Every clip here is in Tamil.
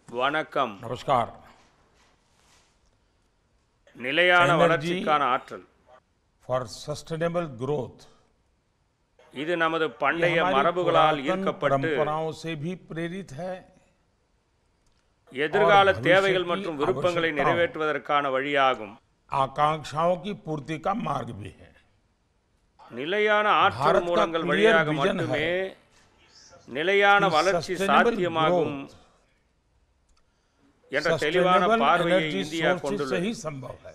வணக்கம் नमस्कार நிலையான Energy. வளர்ச்சிக்கான ஆற்றல் फॉर सस्टेनेबल ग्रोथ இது நமது ये பண்டைய हमारी மரபுகளால் पुरातन ஈர்க்கப்பட்டு परंपराओं से भी प्रेरित है எதிர்கால और தேவைகள் भविष्य की மற்றும் விருப்பங்களை आवश्यकताओं। நிறைவேற்றுவதற்கான வழியாகும் आकांक्षाओं की पूर्ति का मार्ग भी है நிலையான ஆற்றல் भारत का மூலங்கள் clear வழியாக vision மட்டுமே நிலையான कि வளர்ச்சி sustainable சாத்தியமாகும் growth, என்ற தெளிவான सस्टेनेबल பார்வையை एनर्जी இந்தியா सोर्सेज से கொண்டுள்ளது ही संभव है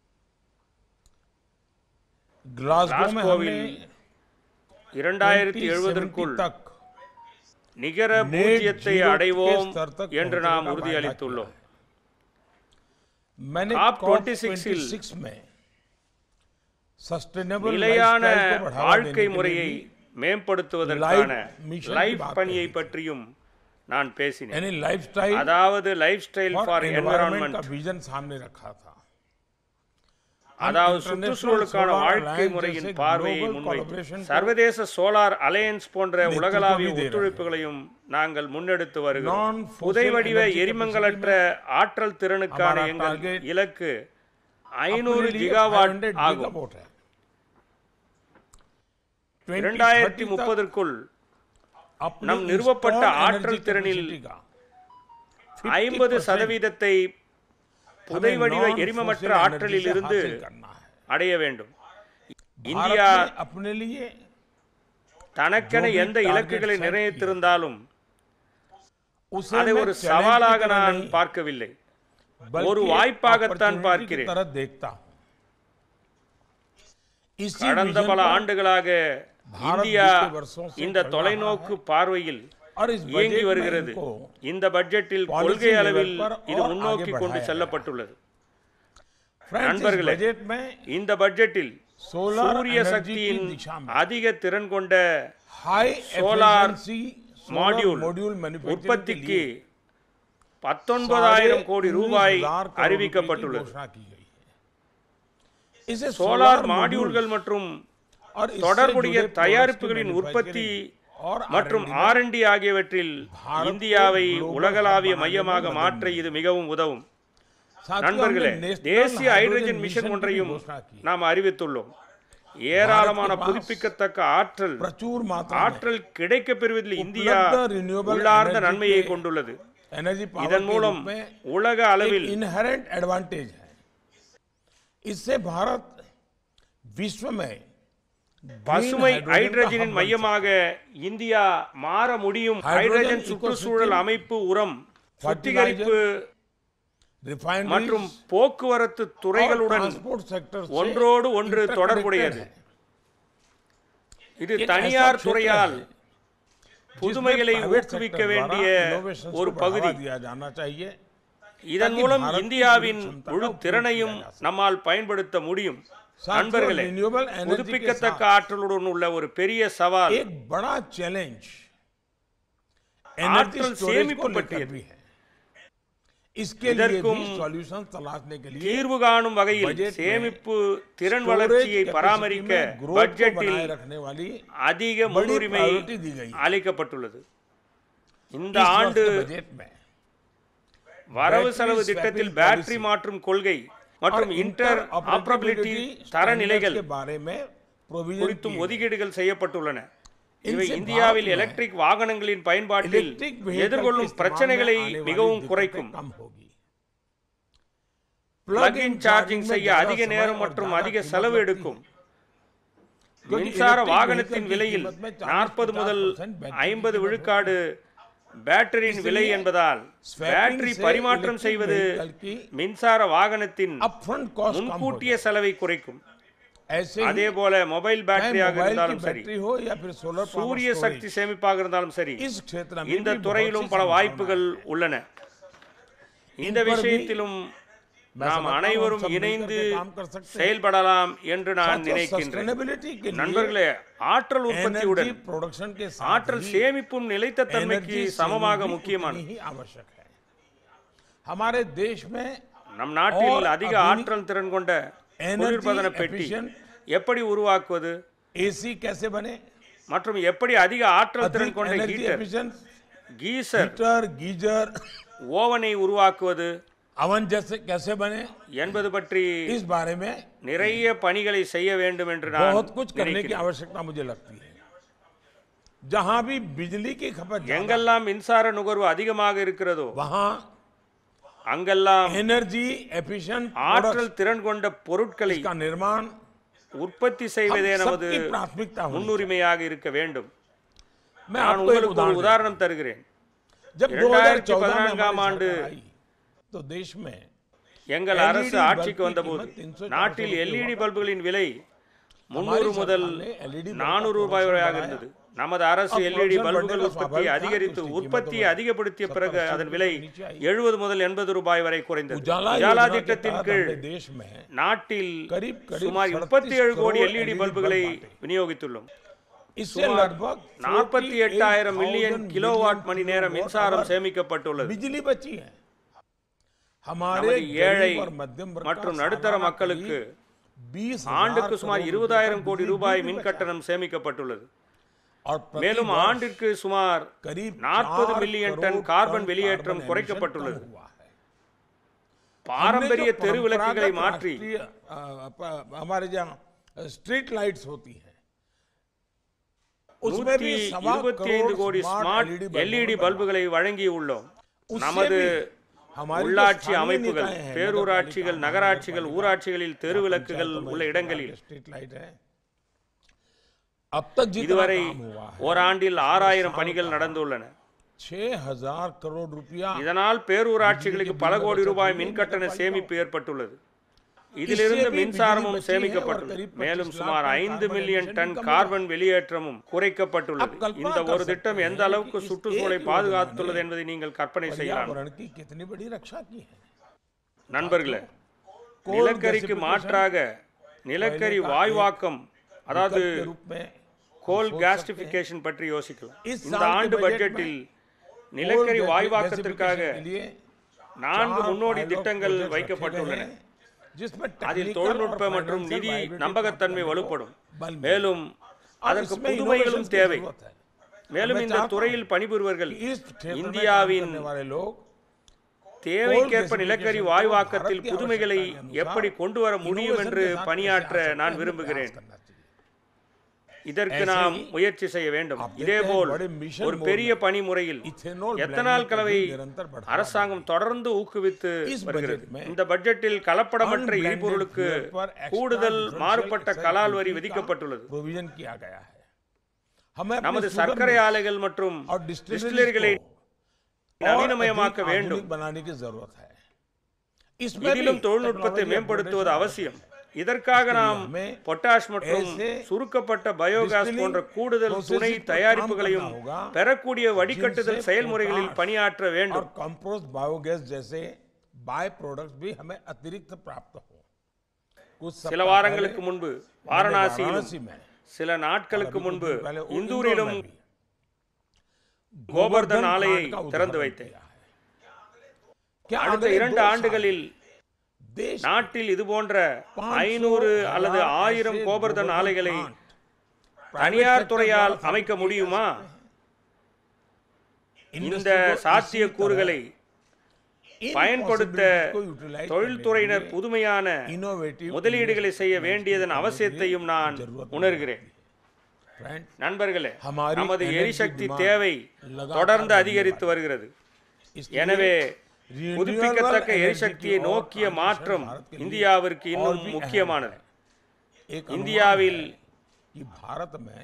ग्लासगो में ग्लासगोவில் हमने இரண்டாயிரத்தி 2070 எழுபதற்குள் तक நிகர Net பூஜ்ஜியத்தை zero के அடைவோம் स्तर तक என்று पहुंचने நாம் का உறுதியளித்துள்ளோம் मैंने COP COP 26 26 में सस्टेनेबल நிலையான लाइफस्टाइल को बढ़ावा வாழ்க்கை देने के लिए முறையை भी மேம்படுத்துவதற்கான Life mission லைஃப் की बात பணியை कही। பற்றியும் நான் பேசினேன் यानी लाइफस्टाइल அதாவது லைஃப் ஸ்டைல் और ஃபார் एनवायरनमेंट என்விரான்மெண்ட் का विजन सामने रखा था அதாவது International சுற்றுச்சூழலுக்கான Solar வாழ்க்கை Alliance முறையின் जैसे பார்வையை global முன்வைத்து collaboration को சர்வதேச சோலார் அலையன்ஸ் போன்ற नेतृत्व உலகளாவிய भी दे रहे हैं। ஒத்துழைப்புகளையும் நாங்கள் முன்னெடுத்து வருகிறோம் Non-fossil புதை வடிவ energy எரிமங்களற்ற ஆற்றல் திறனுக்கான हमारा எங்கள் target இலக்கு अपने ஐநூறு लिए ஜிகாவாட் 500 ஆகும் gigawatt है இரண்டாயிரத்தி 2030 तक முப்பதற்குள் अपनी நம் நிறுவப்பட்ட installed ஆற்றல் energy திறனில் capacity का ஐம்பது 50% சதவீதத்தை புதை हमें வடிவ non-fossil எரிமமற்ற energy ஆற்றலில் से இருந்து हासिल करना है அடைய வேண்டும் भारत இந்தியா ने अपने लिए தனக்கென जो भी எந்த target இலக்குகளை set நிர்ணயித்திருந்தாலும் उसे அதை मैं ஒரு challenge சவாலாக की तरह நான் नहीं, பார்க்கவில்லை बल्कि ஒரு एक வாய்ப்பாகத்தான் opportunity की பார்க்கிறேன். तरह देखता हूं इसी கடந்த vision பல पर ஆண்டுகளாக भारत இந்தியா बीते वर्षों से இந்த चल रहा தொலைநோக்கு பார்வையில் और इस இயங்கி बजट में வருகிறது इनको இந்த பட்ஜெட்டில் policy கொள்கை level அளவில் पर இது और முன்னோக்கி आगे கொண்டு बढ़ाया செல்லப்பட்டுள்ளது फ्रेंड्स इस நண்பர்களே, बजट में இந்த பட்ஜெட்டில் सोलर சூரிய एनर्जी की சக்தியின் दिशा में அதிக திறன் கொண்ட high solar efficiency module module manufacturing உற்பத்திக்கு के लिए பத்தொன்பதாயிரம் साढ़े கோடி उन्नीस ரூபாய் हजार करोड़ रुपए की அறிவிக்கப்பட்டுள்ளது घोषणा की गई है इसे சோலார் solar மாடியூல்கள் modules மற்றும் और इससे தொடர்புடைய जुड़े products की தயாரிப்புகளின் உற்பத்தி manufacturing और மற்றும் R&D में ஆர்என்டி ஆகியவற்றில் भारत को இந்தியாவை global உலகளாவிய hub மையமாக बनाने में மாற்ற मदद இது மிகவும் உதவும் साथियों, நண்பர்களே हमने national தேசிய hydrogen ஹைட்ரஜன் mission மிஷன் की भी ஒன்றையும் घोषणा की। நாம் அறிவித்துள்ளோம் ஏராளமான பாஸ் புதுப்பிக்கத்தக்க ஆற்றல் प्रचुर मात्रा में ஆற்றல் கிடைக்கப் பெறுவதில் இந்தியா renewable உள்ளார்ந்த energy நன்மையை के கொண்டுள்ளது एनर्जी पावर இதன் के மூலம் रूप में உலக அளவில் एक इनहेरेंट एडवांटेज है इससे भारत विश्व में பசுமை hydrogen का ஹைட்ரஜனின் hub மையமாக இந்தியா மாற முடியும் Hydrogen ஹைட்ரஜன் ecosystem, சுற்றுச்சூழல் அமைப்பு உரம் சுத்திகரிப்பு रिफाइनरी மற்றும் போக்குவரத்து துறைகளுடன் ट्रांसपोर्ट सेक्टर से ஒன்றோடு ஒன்று interconnected தொடர்புடையது है। இது एक ऐसा தனியார் क्षेत्र துறையால் है புதுமைகளை जिसमें private ஊக்குவிக்க sector வேண்டிய द्वारा innovations ஒரு को बढ़ावा பகுதி दिया जाना चाहिए இதன் ताकि மூலம் भारत की இந்தியாவின் क्षमता का முழு उपयोग திறனையும் किया जा सके। நம்மால் பயன்படுத்த முடியும் साथियों, நண்பர்களே renewable energy के புதுப்பிக்கத்தக்க साथ ஆற்றலுடன் உள்ள ஒரு பெரிய சவால் एक बड़ा चैलेंज एनर्जी आजकल स्टोरेज சேமிப்பு को लेकर பற்றியது. भी है इसके लिए இதற்கும் भी सॉल्यूशन तलाशने के लिए தீர்வு காணும் வகையில் பட்ஜெட் में சேமிப்பு திறன் storage வளர்ச்சியை capacity பராமரிக்க में growth को பட்ஜெட்டில் बनाए रखने वाली அதிக बड़ी முன்னுரிமை priority दी गई है। அளிக்கப்பட்டுள்ளது இந்த इस वर्ष ஆண்டு के बजट में வரவு battery செலவு swapping திட்டத்தில் policy பேட்டரி மாற்றும் கொள்கை மற்றும் இன்டர் ஆப்பரபிலிட்டி interoperability தரநிலைகள் standards के बारे में provision குறித்தும் की ஒதுக்கீடுகள் செய்யப்பட்டுள்ளன இவை इनसे இந்தியாவில் भारत में எலக்ட்ரிக் வாகனங்களின் பயன்பாட்டில் इलेक्ट्रिक vehicle के எதிர்கொள்ளும் इस्तेमाल பிரச்சனைகளை में आने वाली மிகவும் दिक्कतें குறைக்கும் कम होगी பிளக் இன் சார்ஜிங் में செய்ய ज्यादा அதிக समय நேரம் और மற்றும் ज्यादा அதிக कीमत செலவு लगती எடுக்கும் है। क्योंकि மின்சார electric வாகனத்தின் vehicle की விலையில் कीमत में 40 நாற்பது முதல் 50% बैटरी की ஐம்பது कीमत விழுக்காடு பேட்டரியின் விலை इसलिए என்பதால் swapping பேட்டரி से பரிமாற்றம் electric செய்வது vehicle की மின்சார வாகனத்தின் अपफ्रंट कॉस्ट कम हो முன்கூட்டிய செலவை குறைக்கும் जाए। ऐसे அதே ही போல மொபைல் चाहे பேட்டரியாக मोबाइल की இருந்தாலும் சரி बैटरी हो या फिर सोलर சூரிய पावर சக்தி சேமிப்பாக இருந்தாலும் சரி इस क्षेत्र में இந்த भी बहुत துறையிலும் सी பல संभावनाएं வாய்ப்புகள் உள்ளன இந்த पर भी விஷயத்திலும் मैं நாம் समझता हूं அனைவரும் हम सब मिलकर இணைந்து के काम कर सकते हैं। செயல்படலாம் என்று நான் साथियों, நினைக்கின்றேன் sustainability के लिए நண்பர்களே ஆற்றல் एनर्जी உற்பத்தியுடன் प्रोडक्शन के साथ ஆற்றல் ही சேமிப்பும் நிலைத்த தன்மைக்கு एनर्जी சமமாக saving भी முக்கியமானது उतनी ही आवश्यक है हमारे देश में நம் நாட்டில் और அதிக आधुनिक ஆற்றல் திறன் கொண்ட energy குளிர்பதன பெட்டி efficient எப்படி உருவாக்குவது एसी कैसे बने மற்றும் எப்படி அதிக ஆற்றல் திறன் अधिक கொண்ட energy heater efficient geyser heater geyser ஓவனை உருவாக்குவது अवन जैसे कैसे बने என்பது பற்றி इस बारे में நிறைய பணிகளை செய்ய வேண்டும் என்று நான் बहुत कुछ करने की நினைக்கிறேன். आवश्यकता मुझे लगती है जहां भी बिजली की खपत ज्यादा, எங்கெல்லாம் மின்சார நுகர்வு அதிகமாக இருக்கிறதோ वहां அங்கெல்லாம் एनर्जी एफिशिएंट ஆற்றல் திறன் கொண்ட பொருட்களை का निर्माण உற்பத்தி हम செய்வதே நமது सबकी प्राथमिकता होनी முன்னுரிமையாக இருக்க வேண்டும் मैं நான் आपको एक உங்களுக்கு ஒரு उदाहरण உதாரணம் தருகிறேன் जब 2014 2014 में ஆம் हमारी ஆண்டு सरकार आई, तो देश में எங்கள் LED அரசு பல்பு ஆட்சிக்கு வந்தபோது कीमत 300 நாட்டில் ரூபாய் எல்இடி हुआ। பல்புகளின் விலை हमारी முன்னூறு முதல் सरकार ने LED बल्ब का நானூறு ரூபாய் production வரையாக बढ़ाया। இருந்தது நமது அரசு अब எல்இடி production பல்புகள் बढ़ने का உற்பத்தியை स्वाभाविक था, அதிகரித்து तो उसकी உற்பத்தியை कीमत அதிகப்படுத்திய सत्तर பிறகு अस्सी அதன் रुपये விலை नीचे आई। எழுபது முதல் எண்பது ரூபாய் வரை குறைந்தது उजाला உஜாலா योजना के திட்டத்தின் तहत கீழ் हमारे देश में நாட்டில் करीब करीब சுமார் 37 முப்பத்தி ஏழு கோடி करोड़ எல்இடி LED பல்புகளை बल्ब बांटे। விநியோகித்துள்ளோம் इससे लगभग நாற்பத்தி எட்டாயிரம் மில்லியன் 48,000 கிலோவாட் மணி நேரம் किलोवाट மின்சாரம் आवर சேமிக்கப்பட்டுள்ளது बिजली बची है हमारे நமது ஏழை गरीब और मध्यम वर्ग का மற்றும் நடுத்தர सालाना மக்களுக்கு करीब 20,000 ஆண்டுக்கு சுமார் करोड़ இருபதாயிரம் रुपए கோடி बिजली ரூபாய் बिल மின் बचा। கட்டணம் சேமிக்கப்பட்டுள்ளது और प्रति மேலும் वर्ष ஆண்டிற்கு சுமார் करीब நாற்பது चार million crore ton carbon ton வெளியேற்றம் कार्बन குறைக்கப்பட்டுள்ளது एमिशन कम हुआ है। பாரம்பரிய हमने जो தெரு விளக்குகளை परंपरागत மாற்றி राष्ट्रीय, अ, प- हमारे जहाँ स्ट्रीट लाइट्स होती हैं उसमें நூற்றி भी सवा இருபத்தி ஐந்து crore crore smart smart LED बल्बों எல்இடி में பல்புகளை வழங்கியுள்ளோம் उससे நமது भी हमारी जो உள்ளாட்சி स्थानीय அமைப்புகள் निकाय हैं, பேரூராட்சிகள் नगरपालिका, நகராட்சிகள் महानगरपालिका, ஊராட்சிகளில் தெரு விளக்குகள் पंचायतों में உள்ள இடங்களில் स्ट्रीट लाइट है अब तक जितना இதுவரை काम हुआ है ஓராண்டில் ஆறாயிரம் பணிகள் நடந்துள்ளன छह हजार करोड़ रुपया இதனால் பேரூராட்சிகளுக்கு பல கோடி ரூபாய் மின்கட்டண சேமிப்பு ஏற்பட்டுள்ளது இதிலிருந்து மின்சாரமும் சேமிக்கப்பட்டுள்ளது மேலும் சுமார் ஐந்து மில்லியன் டன் கார்பன் வெளியேற்றமும் குறைக்கப்பட்டுள்ளது இந்த ஒரு திட்டம் எந்த அளவுக்கு சுற்றுச்சூழலை பாதுகாத்துள்ளது என்பதை நீங்கள் கற்பனை செய்யலாம் पर्यावरण की कितनी बड़ी रक्षा की है நண்பர்களே நிலக்கரிக்கு மாற்றாக நிலக்கரி வாயுவாக்கம் அதாவது के रूप में கோல் கேஸ்டிபிகேஷன் பற்றி யோசிக்கலாம் इस இந்த साल के ஆண்டு बजट பட்ஜெட்டில் में நிலக்கரி coal வாயுவாக்கத்திற்காக gasification के लिए நான்கு चार முன்னோடி pilot திட்டங்கள் projects வைக்கப்பட்டுள்ளன रखे गए हैं, जिसमें அதில் technical தொழில்நுட்ப और மற்றும் financial நிதி viability நம்பகத்தன்மை प्राप्त करने வலுப்படும் को बल मिलेगा। மேலும் और அதற்கு इसमें புதுமைகளும் innovations की தேவை जरूरत है। மேலும் मैं இந்த चाहता हूं துறையில் பணிபுரிவர்கள் कि इस क्षेत्र में काम இந்தியாவின் करने वाले लोग தேவைக்கேற்ப Coal நிலக்கரி gasification வாயுவாக்கத்தில் भारत की புதுமைகளை आवश्यकता के अनुसार எப்படி கொண்டு வர முடியும் innovation என்று के साथ பணியாற்ற कैसे आ सकते நான் हैं, விரும்புகிறேன் प्रयास करना चाहिए। இதற்கு ऐसे நாம் ही முயற்சி செய்ய வேண்டும் आप देखते हैं இதேபோல் बड़े मिशन ஒரு मोड பெரிய में பணிமுறையில் इथेनॉल எத்தனால் blending கலவை को भी निरंतर बढ़ावा அரசாங்கம் தொடர்ந்து ஊக்குவித்து इस வருகிறது बजट में இந்த பட்ஜெட்டில் கலப்படமற்ற unblended எரிபொருளுக்கு fuel पर extra கூடுதல் differential மாறுபட்ட excise கலால் வரி duty का விதிக்கப்பட்டுள்ளது प्रोविजन किया गया है हमें अपने நமது sugar சர்க்கரை mills ஆலைகள் மற்றும் और distilleries டிஸ்டிலரிகளை को और நவீனமயமாக்க अधिक வேண்டும் आधुनिक बनाने की जरूरत है इसमें இதிலும் भी தொழில்நுட்பத்தை technology மேம்படுத்துவது upgradation அவசியம் இதற்காக நாம் हमें பொட்டாஷ் மற்றும் ऐसे சுருக்கப்பட்ட பயோகாஸ் distilling போன்ற கூடுதல் processes துணை पर தயாரிப்புகளையும் काम करना होगा, பெறக்கூடிய வடிகட்டுதல் जिनसे செயல்முறைகளில் potash பணியாற்ற और வேண்டும் कंपोस्ट बायोगैस जैसे बाय प्रोडक्ट्स भी हमें अतिरिक्त प्राप्त हो कुछ சில सप्ताह வாரங்களுக்கு पहले முன்பு मैंने வாரணாசியிலும் वाराणसी में சில நாட்களுக்கு अभी कुछ முன்பு दिन पहले वो இந்தூரிலும் इंदौर में भी கோவர்தன் गोवर्धन ஆலையை प्लांट का திறந்து उद्घाटन வைத்தேன் किया है। क्या அடுத்த अगले இரண்டு दो साल ஆண்டுகளில் देश நாட்டில் இது போன்ற 500 ஐநூறு அல்லது हजार ஆயிரம் ऐसे கோபர்தன் गोवर्धन ஆலைகளை plant private தனியார் sector துறையால் द्वारा அமைக்க स्थापित முடியுமா किए जा இந்த सकते हैं। Industry को சாத்திய इसी கூறுகளை तरह इन பயன்படுத்த possibilities को utilize தொழில்துறையினர் करने के புதுமையான लिए innovative முதலீடுகளை செய்ய investments வேண்டியதன் की அவசியத்தையும் நான் जरूरत உணர்கிறேன் Friend, நண்பர்களே हमारी நமது energy எரிசக்தி demand தேவை लगातार தொடர்ந்து बढ़ने அதிகரித்து वाली வருகிறது इसलिए எனவே renewable புதுப்பிக்கத்தக்க energy எரிசக்தியை की ओर நோக்கிய transition மாற்றம் भारत के लिए இந்தியாவிற்கு और இன்னும் भी अहम முக்கியமானது है। एक अनुमान இந்தியாவில் है कि भारत में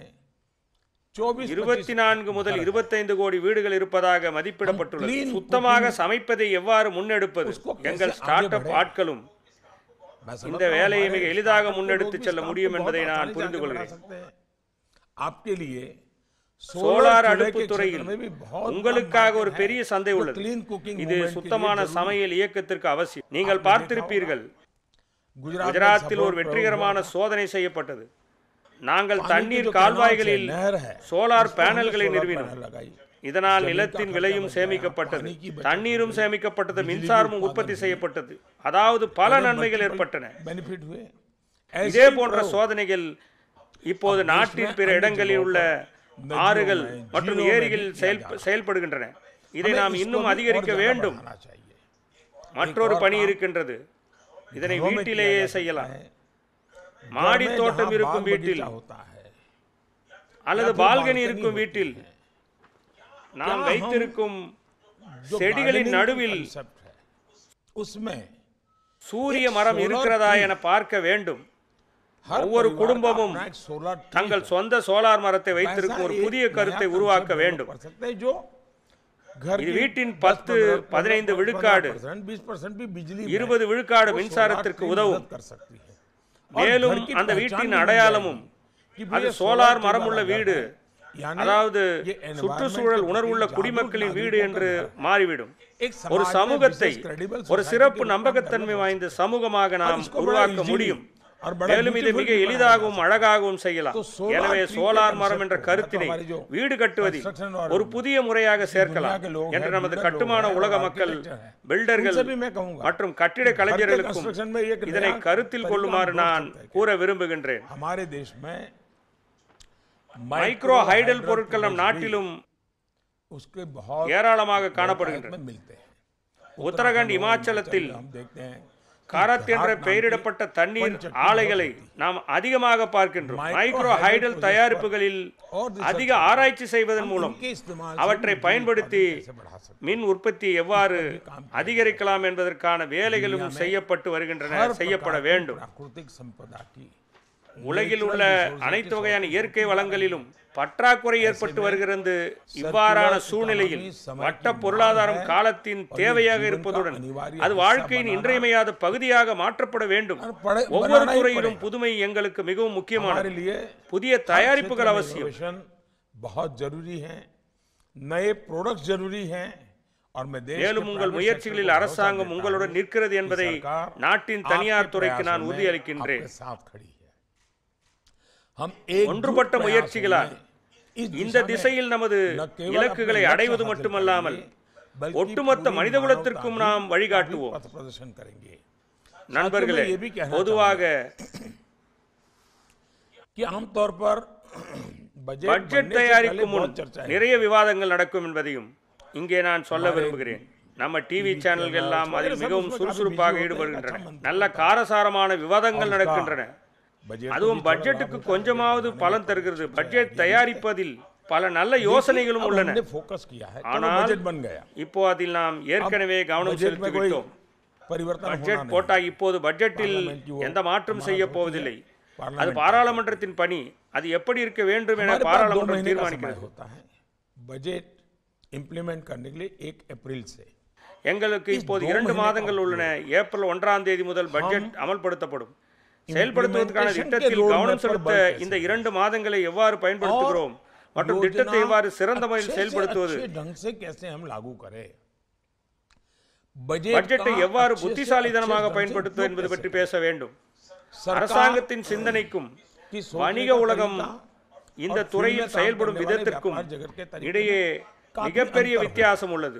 24 இருபத்தி நான்கு முதல் இருபத்தைந்து கோடி வீடுகள் இருப்பதாக மதிப்பிடப்பட்டுள்ளது clean சுத்தமாக சமைப்பதை எவ்வாறு முன்னெடுப்பது उसको कैसे எங்கள் आगे ஸ்டார்ட் அப் बढ़े? ஆட்களும் मैं இந்த समझता हूं வேலையை हमारे மிக எளிதாக startup के முன்னெடுத்து लोग भी செல்ல staff முடியும் को என்பதை बहुत நான் आसानी से புரிந்து आगे बढ़ा கொள்கிறேன் सकते हैं। आपके लिए சோலார் चूल्हे அடுப்பு के துறையில் क्षेत्र में भी बहुत உங்களுக்காக बड़ा ஒரு market பெரிய है, சந்தை जो உள்ளது clean cooking இது movement के लिए சுத்தமான जरूरी है। சமையல் இயக்கத்திற்கு அவசியம் நீங்கள் आपने பார்த்திருப்பீர்கள் गुजरात में குஜராத்தில் ஒரு सफल வெற்றிகரமான प्रयोग हुआ। சோதனை செய்யப்பட்டது நாங்கள் पानी की தண்ணீர் जो canals है, கால்வாய்களில் नहर है, சோலார் उसमें हमने பேனல்களை solar நிறுவினோம் panel लगाई। இதனால் जमीन का நிலத்தின் खर्चा விலையும் बच गया, சேமிக்கப்பட்டது पानी की बचत தண்ணீரும் हुई, சேமிக்கப்பட்டது बिजली மின்சாரமும் उत्पादन உற்பத்தி हुई। செய்யப்பட்டது அதாவது பல बड़े நன்மைகள் multiple ஏற்பட்டன benefit हुए இதே ऐसे ही போன்ற प्रयोग சோதனைகள் இப்போது अब देश நாட்டின் में பிற अन्य இடங்களில் जगहों உள்ள पर नदियों ஆறுகள் में, மற்றும் झीलों में ஏரிகளில் भी செயல் किया जा रहा है। செயல்படுகின்றன இதை हमें நாம் इसको இன்னும் भी और அதிகரிக்க ज्यादा வேண்டும் बढ़ाना चाहिए மற்றொரு और பணி काम இருக்கின்றது இதனை घरों में வீட்டிலேயே किया जा सकता செய்யலாம் है। மாடி घर में தோட்டம் जहाँ இருக்கும் बाग வீட்டில் बगीचा होता है அல்லது या फिर பால்கனி balcony இருக்கும் होती வீட்டில் है, நாம் क्या வைத்திருக்கும் जो செடிகளின் gardening का நடுவில் concept है उसमें சூரிய மரம் solar இருக்கிறதா tree. என பார்க்க வேண்டும் हर ஒவ்வொரு परिवार का குடும்பமும் अपना एक solar tree தங்கள் है। சொந்த சோலார் மரத்தை ऐसा வைத்திருக்கும் ஒரு एक புதிய नया கருத்தை concept உருவாக்க develop வேண்டும் कर सकते हैं जो घर இது की வீட்டின் 10, 10, 15, 15 15, விழுக்காடு, 20% भी बिजली में இருபது விழுக்காடு वो மின்சாரத்திற்கு solar tree உதவும் मदद कर सकती है। और மேலும் घर की அந்த पहचान வீட்டின் भी बन அடையாளமும் जाएगी कि அது भैया சோலார் tree மரம் உள்ள वाला घर வீடு है। यानी அதாவது ये environment சுற்றுச்சூழல் के உணர்வுள்ள प्रति குடிமக்களின் जागरूक வீடு என்று नागरिकों का घर। மாறிவிடும் एक ஒரு समाज में சமூகத்தை विशेष credible ஒரு society சிறப்பு के रूप में நம்பகத்தன்மை develop வாய்ந்த சமூகமாக நாம் इसको बड़ा உருவாக்க easily முடியும் और बड़ा மேலும் இதை beautiful மிக भी बनाया எளிதாகவும் जा அழகாகவும் செய்யலாம் तो solar எனவே tree के சோலார் மரம் என்ற concept को கருத்தினை हमारे जो வீடு கட்டுவதில் construction और ஒரு புதிய முறையாக சேர்க்கலாம் के लोग என்று हैं, நமது builder கட்டுமான लोग हैं, உலக और மக்கள் architecture हैं। பில்டர்கள் उनसे भी मैं कहूंगा மற்றும் கட்டிட கலைஞர்களுக்கும் construction में एक இதனை नया கருத்தில் तरीका கொள்ளுமாறு हम நான் ढूंढ सकते हैं। கூற விரும்புகின்றேன் हमारे देश में மைக்ரோ ஹைடல் பொருட்கள் நம் products भी நாட்டிலும் उसके बहुत ஏராளமாக बहुतायत காணப்படுகின்றன में मिलते हैं உத்தரகாண்ட் और இமாச்சலத்தில் हम देखते हैं காரத் என்ற घाट नाम की பெயரிடப்பட்ட தண்ணீர் பஞ்சக்தி ஆலைகளை நாம் அதிகமாக பார்க்கின்றோம் Micro micro hydel hydel projects தயாரிப்புகளில் और research அதிக ஆராய்ச்சி செய்வதன் மூலம் इनके इस्तेमाल से அவற்றை बिजली பயன்படுத்தி उत्पादन कैसे बढ़ा सकते மின் உற்பத்தி எவ்வாறு அதிகரிக்கலாம் என்பதற்கான வேலைகளும் செய்யப்பட்டு வருகின்றன हर செய்யப்பட प्रकार की வேண்டும் प्राकृतिक संपदा की உலகில் natural உள்ள resources அனைத்து की வகையான இயற்கை வளங்களிலும் பற்றாக்குறை ஏற்பட்டு வருகிறது இவ்வாறான சூழ்நிலையில் வட்ட பொருளாதாரம் காலத்தின் தேவையாக இருப்பதுடன் அது வாழ்க்கையின் இன்றியமையாத பகுதியாக மாற்றப்பட வேண்டும் और पड़े- ஒவ்வொரு बनाना ही துறையிலும் पड़ेगा। புதுமை எங்களுக்கு மிகவும் முக்கியமானது हमारे लिए புதிய தயாரிப்புகள் அவசியம் इनोवेशन बहुत जरूरी है नए प्रोडक्ट्स जरूरी हैं और मैं देश के மேலும் உங்கள் private முயற்சிகளில் sector को भरोसा அரசாங்கம் देता உங்களுடன் हूं நிற்கிறது कि என்பதை सरकार நாட்டின் आपके தனியார் துறைக்கு நான் प्रयासों में உறுதியளிக்கின்றேன் आपके साथ खड़ी है हम एक ஒன்றுபட்ட प्रयासों முயற்சிகளால் में इस இந்த दिशा में திசையில் நமது न केवल இலக்குகளை अपने அடைவது लक्ष्य हासिल மட்டுமல்லாமல் करेंगे, बल्कि ஒட்டுமொத்த पूरी மனிதகுலத்திற்கும் मानवता நாம் की வழிகாட்டுவோம் पथ प्रदर्शन करेंगे நண்பர்களே ये भी कहना பொதுவாக कि आमतौर पर बजट பட்ஜெட் बनने से पहले தயாரிக்கும் முன் बहुत चर्चा है நிறைய விவாதங்கள் நடக்கும் என்பதையும் இங்கே நான் சொல்ல விரும்புகிறேன் நம்ம டிவி சேனல்கள் எல்லாம் அதில் மிகவும் சுறுசுறுப்பாக ஈடுபடுகின்றன நல்ல காரசாரமான விவாதங்கள் நடக்கின்றன बजट அதுவும் பட்ஜெட்டுக்கு கொஞ்சமாவது பலன் தருகிறது பட்ஜெட் தயாரிப்பதில் பல நல்ல யோசனைகளும் உள்ளன हमने फोकस किया है चलो ஆனால் बजट बन गया இப்போ அதில் நாம் ஏற்கனவே கவனம் बजट में செலுத்தி कोई விட்டோம் परिवर्तन होना பட்ஜெட் नहीं போட்டா இப்போது பட்ஜெட்டில் Parliament की वो எந்த மாற்றம் செய்ய போவதில்லை Parliament அது பாராளுமன்றத்தின் பணி அது எப்படி இருக்க வேண்டும் என हमारे पास दो பாராளுமன்றம் महीने का समय தீர்மானிக்கிறது होता है बजट इम्प्लीमेंट करने के लिए एक अप्रैल से எங்களுக்கு இப்போது இரண்டு மாதங்கள் உள்ளன ஏப்ரல் ஒன்றாம் தேதி முதல் பட்ஜெட் அமல்படுத்தப்படும் செயல்படுத்துவதற்கான implementation திட்டத்தில் के road கவனம் map पर செலுத்த बल कैसे இந்த இரண்டு மாதங்களை எவ்வாறு பயன்படுத்துகிறோம் மற்றும் திட்டத்தை எவ்வாறு சிறந்த முறையில் अच्छे से செயல்படுத்துவது अच्छे ढंग से कैसे हम लागू करें बजट பட்ஜெட்டை का எவ்வாறு अच्छे से புத்திசாலித்தனமாக अच्छे ढंग से பயன்படுத்துவது उपयोग என்பது कैसे பற்றி பேச வேண்டும் सरकार அரசாங்கத்தின் சிந்தனைக்கும் की सोचने வணிக का உலகம் तरीका இந்த और துறையில் field में काम செயல்படும் करने वाले விதத்திற்கும் व्यापार जगत के तरीके இடையே काफी மிகப்பெரிய अंतर வித்தியாசம் உள்ளது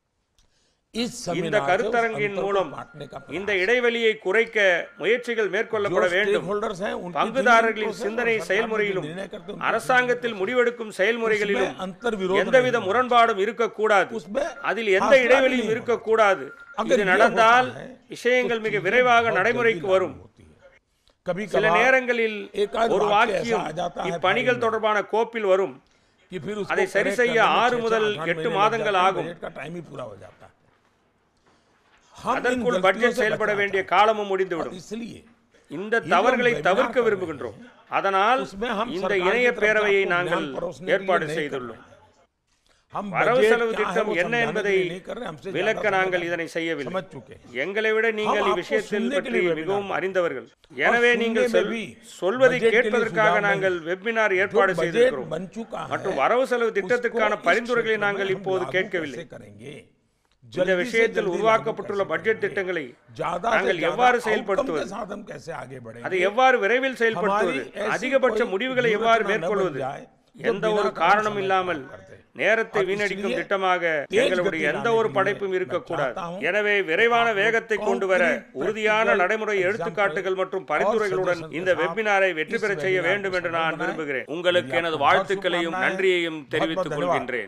इस இந்த सेमिनार से उस கருத்தரங்கின் अंतर को மூலம் बांटने का இந்த இடைவெளியை குறைக்க முயற்சிகள் மேற்கொள்ளப்பட जो வேண்டும் stakeholders हैं उनकी பங்குதாரர்களின் thinking process சிந்தனை और सरकार में जो செயல்முறையிலும் निर्णय करते हैं, उनकी அரசாங்கத்தில் முடிவெடுக்கும் செயல்முறைகளிலும் उसमें अंतर विरोध எந்தவித नहीं முரண்பாடும் இருக்கக்கூடாது उसमें அதில் எந்த फासला भी இடைவெளியும் नहीं இருக்கக்கூடாது अगर இது ये நடந்தால் होता है, விஷயங்கள் तो மிக चीजें விரைவாக बहुत நடைமுறைக்கு जल्दी வரும் लागू होती है। कभी சில कभार நேரங்களில் एकाध ஒரு वाक्य ऐसा வாக்கியம் आ जाता है இப்பணிகள் फाइल में தொடர்பான கோப்பில் வரும் कि फिर उसको அதை சரி correct செய்ய करने में ஆறு छह- முதல் छह, आठ எட்டு महीने लग மாதங்கள் जाते हैं, ஆகும். बजट का टाइम ही पूरा हो जाता है हम इन அதற்குள் गलतियों பட்ஜெட் से செயல்பட बचना வேண்டிய चाहते காலமும் हैं। முடிந்துவிடும் और इसलिए இந்த தவறுகளை webinar தவிர்க்க कर விரும்புகின்றோம் அதனால் उसमें हम இந்த सरकार की இணைய तरफ से பேரவையை आपको நாங்கள் ज्ञान परोसने के लिए ஏற்பாடு नहीं कर செய்துள்ளோம் रहे हैं। हम வரவு बजट செலவு क्या है திட்டம் वो என்ன समझाने के என்பதை लिए नहीं कर रहे, हमसे விளக்க ज्यादा நாங்கள் समझ- இதனை செய்யவில்லை समझ चुके हैं। எங்களை விட நீங்கள் आपको இவ்விஷயத்தில் सुनने के பற்றி लिए மிகவும் webinar அறிந்தவர்கள் எனவே सुनने நீங்கள் में சொல்- भी சொல்வதை budget के लिए கேட்பதற்காக सुझाव நாங்கள் नहीं। வெபினார் जो ஏற்பாடு बजट செய்திருக்கிறோம் बन चुका है மற்றும் வரவு செலவு திட்டத்திற்கான उसको इस பரிந்துரைகளை क्षेत्र में நாங்கள் हम இப்போது लागू கேட்கவில்லை कैसे करेंगे? இந்த जल्दी से விஷயத்தில் जल्दी உருவாக்கப்பட்டுள்ள लागू कैसे பட்ஜெட் करेंगे? திட்டங்களை ज्यादा से நாங்கள் ज्यादा எவ்வாறு outcome செயல்படுத்துவது के साथ हम कैसे आगे बढ़ेंगे? அதை எவ்வாறு விரைவில் செயல்படுத்துவது हमारी ऐसी அதிகபட்ச कोई முடிவுகளை यूरोप எவ்வாறு ना बन மேற்கொள்வது जाए, जो எந்த बिना ஒரு कारण காரணம் समय இல்லாமல் खराब करते हैं। நேரத்தை और வீணடிக்கும் इसलिए திட்டமாக तेज எங்களுடைய गति எந்த लाने ஒரு के लिए படைப்பும் मैं இருக்கக்கூடாது चाहता हूं எனவே விரைவான आप लोग வேகத்தை கொண்டு வர concrete, உறுதியான practical நடைமுறை example எடுத்துக்காட்டுகள் மற்றும் और பரிந்துரைகளுடன் suggestions இந்த के साथ வெபினாரை வெற்றி इस பெறச் செய்ய webinar வேண்டும் को என்று सफल நான் बनाएं। விரும்புகிறேன் உங்களுக்கு मेरी எனது आपको बहुत வாழ்த்துக்களையும் शुभकामनाएं। நன்றியையும் बहुत बहुत தெரிவித்துக் धन्यवाद। கொள்கின்றேன்